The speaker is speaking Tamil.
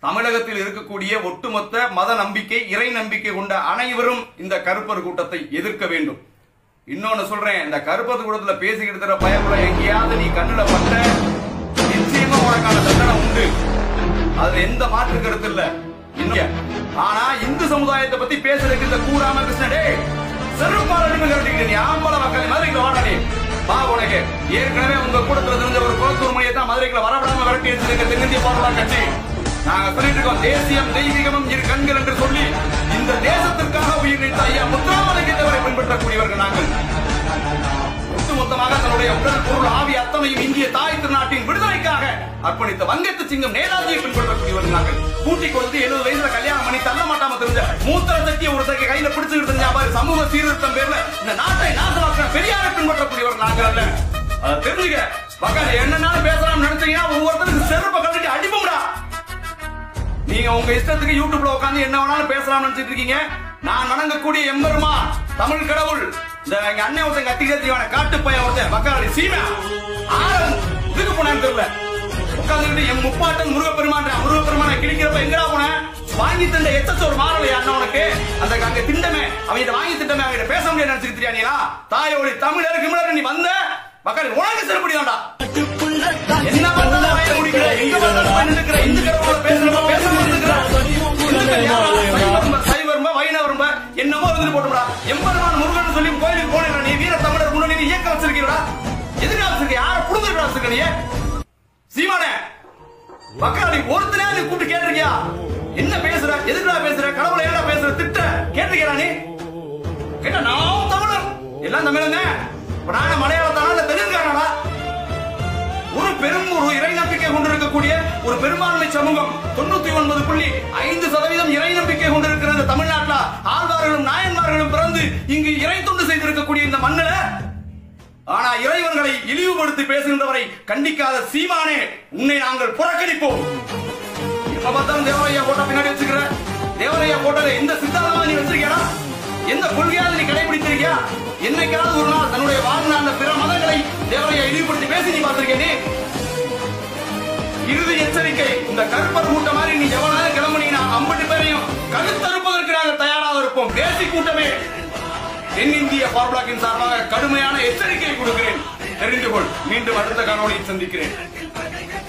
தமிழகத்தில் இருக்கக்கூடிய ஒட்டுமொத்த மத நம்பிக்கை இறை நம்பிக்கை கொண்ட அனைவரும் இந்த கருப்பர் கூட்டத்தை எதிர்க்க வேண்டும் இன்னொன்னு சொல்றேன் இந்த கருப்பர் கூட்டத்துல பேசிக்கிட்டு இருக்கிற பயப்புல எங்கேயாவது நீ கண்ணுல பட்ட நிச்சயமா உனக்கான தண்டனை உண்டு அதுல எந்த மாற்று கருத்து இல்ல இன்னும் ஆனா இந்து சமுதாயத்தை பத்தி பேசுறதுக்கு இந்த கூ ராமகிருஷ்ணன் டேய் செருப்பால நின்று கட்டிக்கிட்டு நீ ஆம்பளை மக்கள் மதுரைக்கு வாடா நீ வா உனக்கு ஏற்கனவே உங்க கூடத்துல தெரிஞ்ச ஒரு குளத்தூர் மொழியை தான் மதுரைக்குள்ள வரவிடாம விரட்டி வச்சிருக்க தென்னிந்திய போராட்டம் கட்சி நாங்க சொல்லிட்டு இருக்கோம் தேசியம் தெய்வீகமும் இரு கண்கள் என்று சொல்லி இந்த தேசத்திற்காக உயிர் நீத்த ஐயா முத்துராமலிங்கத்தவரை பின்பற்றக்கூடியவர்கள் நாங்கள் ஒட்டுமொத்தமாக தன்னுடைய உடல் பொருள் ஆவி அத்தனையும் இந்திய தாய் திருநாட்டின் விடுதலைக்காக அர்ப்பணித்த வங்கத்து சிங்கம் நேதாஜியை பின்பற்றக்கூடியவர்கள் நாங்கள் கூட்டிக் கொடுத்து எழுபது வயசுல கல்யாணம் பண்ணி தள்ள மாட்டாம தெரிஞ்ச மூத்திர சக்தியை ஒரு சக்தி கையில பிடிச்சுக்கிட்டு தெரிஞ்சா பாரு சமூக சீர்திருத்தம் பேர்ல இந்த நாட்டை நாசமாக்கிற பெரியாரை பின்பற்றக்கூடியவர்கள் நாங்கள் அல்ல அதை தெரிஞ்சுக்க மக்கள் என்னன்னாலும் பேசலாம்னு நினைச்சீங்கன்னா ஒவ்வொருத்தருக்கு செருப்பை கழட்டி அடிப்போம்டா நீங்க உங்க இஷ்டத்துக்கு யூடியூப்ல உட்கார்ந்து என்ன வேணாலும் பேசலாம்னு நினைச்சிட்டு இருக்கீங்க நான் வணங்கக்கூடிய எம்பெருமா தமிழ் கடவுள் இந்த எங்க அண்ணன் ஒருத்தன் கத்தி கத்திவான காட்டு பையன் ஒருத்தன் பக்காளி சீமா ஆரம் இதுக்கு போனேன்னு தெரியல உட்காந்துக்கிட்டு என் முப்பாட்டன் முருகப்பெருமான் முருகப்பெருமானை கிழிக்கிறப்ப எங்கடா போன வாங்கி திண்ட எத்தச்ச ஒரு மாறலை அண்ணன் உனக்கு அந்த அங்க திண்டமே அவன் இதை வாங்கி திண்டமே அவங்க பேச முடியாது நினைச்சுக்கிட்டியா நீங்களா தாயோடி தமிழர் கிமிழர் நீ வந்த பக்காளி உனக்கு செருப்படி வேண்டாம் என்ன பண்ணாலும் வாயை முடிக்கிற எங்க பார்த்தாலும் போய் நின்னுக்கிற இந்து கடவுளோட பேசுறப்ப பேசாம இருந்துக்கிற இந்துக்கள் யாரா? சைவரும்ப, சைவரும்ப, வைணவரும்ப, என்னமோ இருந்துட்டு போட்டும்டா. எம்பெருமான் முருகன் சொல்லி கோயிலுக்கு போனேடா நீ வீர தமிழர் முன்னணி நீ இயக்கம் வச்சிருக்கீடா எதுக்கு வச்சிருக்க யார புடுங்கிட்டு வச்சிருக்க நீ சீமானே மக்கள் நீ ஒருத்தனே நீ கூப்பிட்டு கேட்டிருக்கியா என்ன பேசுற எதுக்குடா பேசுற கடவுளை ஏடா பேசுற திட்ட கேட்டிருக்கியா நீ கேட்ட நான் தமிழர் எல்லாம் தமிழங்க இப்ப நான் மலையாளத்தானா இல்ல தெலுங்கானா ஒரு பெரும் ஒரு இறை நம்பிக்கை கொண்டிருக்கக்கூடிய ஒரு பெரும்பான்மை சமூகம் தொண்ணூத்தி ஒன்பது புள்ளி ஐந்து சதவீதம் இறை நம்பிக்கை கொண்டிருக்கிற இந்த தமிழ்நாட்டுல ஆழ்வார்களும் நாயன்மார்களும் பிறந்து இங்கு இறை தொண்டு செய்திருக்கக்கூடிய இந்த மண்ணில ஆனா இறைவன்களை இழிவுபடுத்தி பேசுகின்றவரை கண்டிக்காத சீமானே உன்னை நாங்கள் புறக்கணிப்போம் எப்ப பார்த்தாலும் தேவரையா போட்டோ பின்னாடி வச்சுக்கிற தேவரையா போட்டோல எந்த சித்தாந்தமா நீ வச்சிருக்கியா எந்த கொள்கையாவது நீ கடைபிடித்திருக்கியா என்னைக்காவது ஒரு நாள் தன்னுடைய வாழ்நாள்ல பிற மதங்களை தேவரையா இழிவுபடுத்தி பேசி நீ பார்த்திருக்கிய நீ இறுதி எச்சரிக்கை இந்த கருப்பர் கூட்டம் மாதிரி நீ எவனாவது கிளம்புனீங்கன்னா ஐம்பது பேரையும் கழுத்தறுப்பதற்கு நாங்கள் தயாராக இருப்போம் தேசி கூட்டமே தென்னிந்திய பார்பிளாக்கின் சார்பாக கடுமையான எச்சரிக்கையை கொடுக்கிறேன் தெரிந்து கொள் மீண்டும் அடுத்த காணொளியில் சந்திக்கிறேன்